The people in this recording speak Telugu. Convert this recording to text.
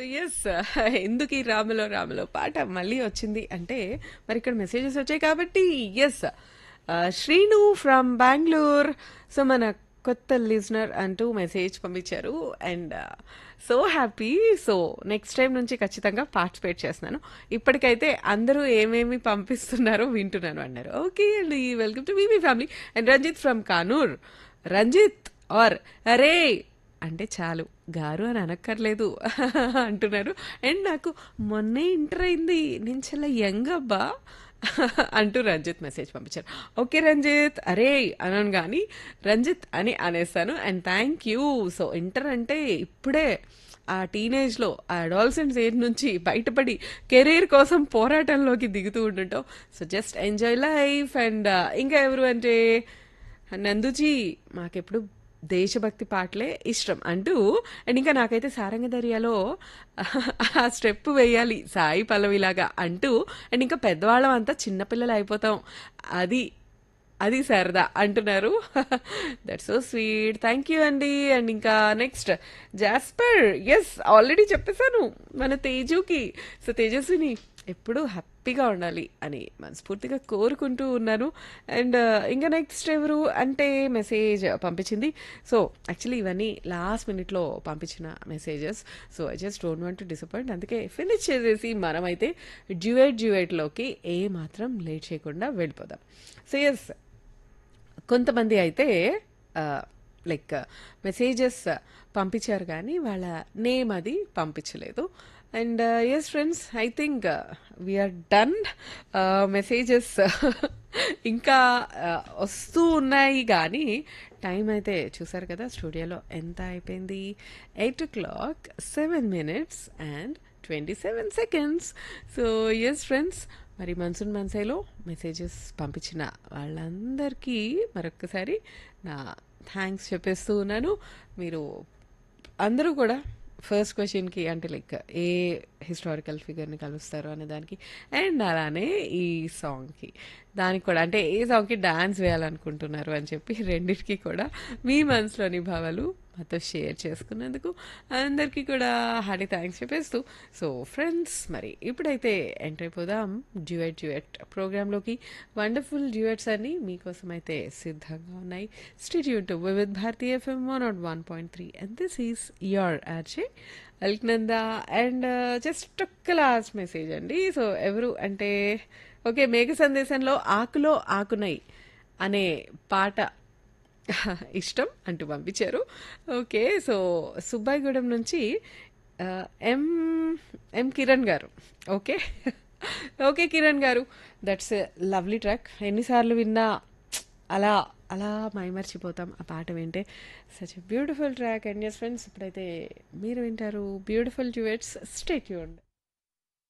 ఎస్ ఎందుకు ఈ రాములో రాములో పాట మళ్ళీ వచ్చింది అంటే మరి ఇక్కడ మెసేజెస్ వచ్చాయి కాబట్టి yes Srinu from Bengaluru so మన కొత్త లిజనర్ అంటూ మెసేజ్ పంపించారు and so happy so next time నుంచి ఖచ్చితంగా పార్టిసిపేట్ చేస్తున్నాను ఇప్పటికైతే అందరూ ఏమేమి పంపిస్తున్నారో వింటున్నాను అన్నారు ఓకే అండి వెల్కమ్ టు మీ family and Ranjith from Kanur Ranjith or అరే అంటే చాలు గారు అని అనక్కర్లేదు అంటున్నారు అండ్ నాకు మొన్నే ఇంటర్ అయింది నేను చాలా యంగ్ అబ్బా అంటూ రంజిత్ మెసేజ్ పంపించారు ఓకే రంజిత్ అరే అనను కానీ రంజిత్ అని అనేస్తాను అండ్ థ్యాంక్ యూ సో ఇంటర్ అంటే ఇప్పుడే ఆ టీనేజ్లో ఆ అడాల్సెంట్స్ ఏజ్ నుంచి బయటపడి కెరీర్ కోసం పోరాటంలోకి దిగుతూ ఉంటుంటాం so just enjoy life and ఇంకా ఎవరు అంటే నందుజీ మాకెప్పుడు దేశభక్తి పాటలే ఇష్టం అంటూ అండ్ ఇంకా నాకైతే సారంగధర్యాలో ఆ స్టెప్ వేయాలి సాయి పల్లవిలాగా అంటూ అండ్ ఇంకా పెద్దవాళ్ళం అంతా చిన్నపిల్లలు అయిపోతాం అది అది సరదా అంటున్నారు that so sweet thank you అండి అండ్ ఇంకా నెక్స్ట్ జాస్పర్ ఎస్ ఆల్రెడీ చెప్పేశాను మన తేజుకి సో తేజస్విని ఎప్పుడూ హ్యాపీగా ఉండాలి అని మనస్ఫూర్తిగా కోరుకుంటూ ఉన్నాను అండ్ ఇంకా నెక్స్ట్ ఎవరు అంటే మెసేజ్ పంపించింది సో యాక్చువల్లీ ఇవన్నీ లాస్ట్ మినిట్లో పంపించిన messages so I just don't want to disappoint అందుకే ఫినిష్ చేసేసి మనమైతే డ్యూయట్ డ్యూయట్లోకి ఏ మాత్రం లేట్ చేయకుండా వెళ్ళిపోదాం సో ఎస్ కొంతమంది అయితే లైక్ మెసేజెస్ పంపించారు కానీ వాళ్ళ నేమ్ అది పంపించలేదు and yes friends I think we're done messages ఇంకా వస్తూ ఉన్నాయి కానీ టైం అయితే చూసారు కదా స్టూడియోలో ఎంత అయిపోయింది eight o'clock seven minutes and twenty seven seconds so yes friends మరి మన్సూన్ మన్సైలో మెసేజెస్ పంపించిన వాళ్ళందరికీ మరొకసారి నా థ్యాంక్స్ చెప్పేస్తూ ఉన్నాను మీరు అందరూ కూడా ఫస్ట్ క్వశ్చన్కి అంటే లైక్ ఏ హిస్టారికల్ ఫిగర్ని కలుస్తారు అనే దానికి అండ్ అలానే ఈ సాంగ్కి దానికి కూడా అంటే ఏ సాంగ్కి డాన్స్ వేయాలనుకుంటున్నారు అని చెప్పి రెండింటికి కూడా మీ మనసులోని భావాలు మాతో షేర్ చేసుకున్నందుకు అందరికీ కూడా హార్డీ థ్యాంక్స్ చెప్పేస్తూ సో ఫ్రెండ్స్ మరి ఇప్పుడైతే ఎంటర్ అయిపోదాం డ్యూయట్ డ్యూయట్ ప్రోగ్రాంలోకి వండర్ఫుల్ డ్యూయట్స్ అన్ని మీకోసం అయితే సిద్ధంగా ఉన్నాయి stay tuned to with Bharatiya FM one nought one point three and this is your RJ Alaknanda and just ఒక్క లాస్ట్ మెసేజ్ అండి సో ఎవరు అంటే ఓకే మేఘ సందేశంలో ఆకులో ఆకునై అనే పాట ఇష్టం అంటూ పంపించారు ఓకే సో సుబ్బాయిగూడెం నుంచి ఎం ఎం కిరణ్ గారు ఓకే ఓకే కిరణ్ గారు దట్స్ లవ్లీ ట్రాక్ ఎన్నిసార్లు విన్నా అలా అలా మైమర్చిపోతాం ఆ పాట వింటే such beautiful track and yes friends ఇప్పుడైతే మీరు వింటారు బ్యూటిఫుల్ డ్యూయట్స్ స్టేట్ యూండ్